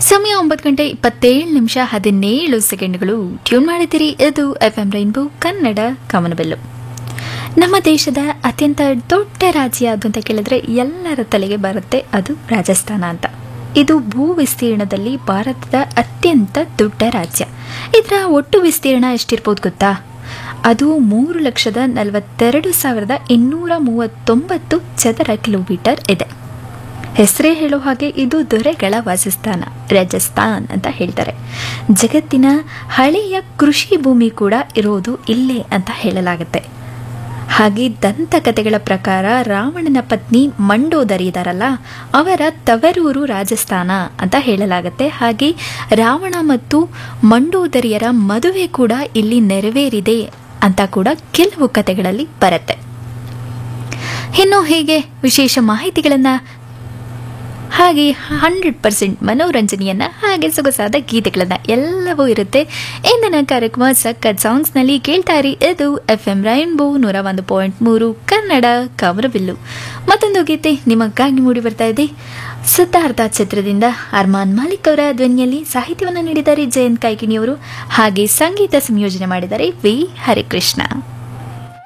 ಸಮಯ ಒಂಬತ್ತು ಗಂಟೆ ಇಪ್ಪತ್ತೇಳು ನಿಮಿಷ ಹದಿನೇಳು ಸೆಕೆಂಡ್ಗಳು ಟ್ಯೂನ್ ಮಾಡಿದ್ದೀರಿ ಇದು ಎಫ್ ಎಂ ರೈನ್ಬೋ ಕನ್ನಡ ಕಮನಬೆಲ್ಲು ನಮ್ಮ ದೇಶದ ಅತ್ಯಂತ ದೊಡ್ಡ ರಾಜ್ಯ ಅದು ಅಂತ ಕೇಳಿದ್ರೆ ಎಲ್ಲರ ತಲೆಗೆ ಬರುತ್ತೆ ಅದು ರಾಜಸ್ಥಾನ ಅಂತ ಇದು ಭೂ ವಿಸ್ತೀರ್ಣದಲ್ಲಿ ಭಾರತದ ಅತ್ಯಂತ ದೊಡ್ಡ ರಾಜ್ಯ ಇದರ ಒಟ್ಟು ವಿಸ್ತೀರ್ಣ ಎಷ್ಟಿರ್ಬೋದು ಗೊತ್ತಾ ಅದು ಮೂರು ಲಕ್ಷದ ನಲವತ್ತೆರಡು ಸಾವಿರದ ಇನ್ನೂರ ಮೂವತ್ತೊಂಬತ್ತು ಚದರ ಕಿಲೋಮೀಟರ್ ಇದೆ ಹೆಸರೇ ಹೇಳೋ ಹಾಗೆ ಇದು ದೊರೆಗಳ ವಾಸಸ್ಥಾನ ರಾಜಸ್ಥಾನ್ ಅಂತ ಹೇಳ್ತಾರೆ ಜಗತ್ತಿನ ಹಳೆಯ ಕೃಷಿ ಭೂಮಿ ಕೂಡ ಇರೋದು ಇಲ್ಲೇ ಅಂತ ಹೇಳಲಾಗುತ್ತೆ ಹಾಗೆ ದಂತಕಥೆಗಳ ಪ್ರಕಾರ ರಾವಣನ ಪತ್ನಿ ಮಂಡೋದರಿ ಇದಾರಲ್ಲ ಅವರ ತವರೂರು ರಾಜಸ್ಥಾನ ಅಂತ ಹೇಳಲಾಗುತ್ತೆ ಹಾಗೆ ರಾವಣ ಮತ್ತು ಮಂಡೋದರಿಯರ ಮದುವೆ ಕೂಡ ಇಲ್ಲಿ ನೆರವೇರಿದೆ ಅಂತ ಕೂಡ ಕೆಲವು ಕಥೆಗಳಲ್ಲಿ ಬರುತ್ತೆ ಇನ್ನು ಹೀಗೆ ವಿಶೇಷ ಮಾಹಿತಿಗಳನ್ನು ಹಾಗೆ ಹಂಡ್ರೆಡ್ ಪರ್ಸೆಂಟ್ ಮನೋರಂಜನೆಯನ್ನ ಹಾಗೆ ಸೊಗಸಾದ ಗೀತೆಗಳನ್ನ ಎಲ್ಲವೂ ಇರುತ್ತೆ ಇಂದಿನ ಕಾರ್ಯಕ್ರಮ ಸಕ್ಕತ್ ಸಾಂಗ್ಸ್ನಲ್ಲಿ ಕೇಳ್ತಾ ಇರಿ ಇದು ಎಫ್ ಎಂ ರೈನ್ಬೋ ನೂರ ಒಂದು ಪಾಯಿಂಟ್ ಮೂರು ಕನ್ನಡ ಕಮರಬಿಲ್ಲು ಮತ್ತೊಂದು ಗೀತೆ ನಿಮಗಾಗಿ ಮೂಡಿ ಬರ್ತಾ ಇದೆ ಸಿದ್ಧಾರ್ಥ ಚಿತ್ರದಿಂದ ಅರ್ಮಾನ್ ಮಾಲಿಕ್ ಅವರ ಧ್ವನಿಯಲ್ಲಿ ಸಾಹಿತ್ಯವನ್ನು ನೀಡಿದ್ದಾರೆ ಜಯಂತ್ ಕಾಯ್ಕಿಣಿಯವರು ಹಾಗೆ ಸಂಗೀತ ಸಂಯೋಜನೆ ಮಾಡಿದ್ದಾರೆ ವಿ ಹರಿಕೃಷ್ಣ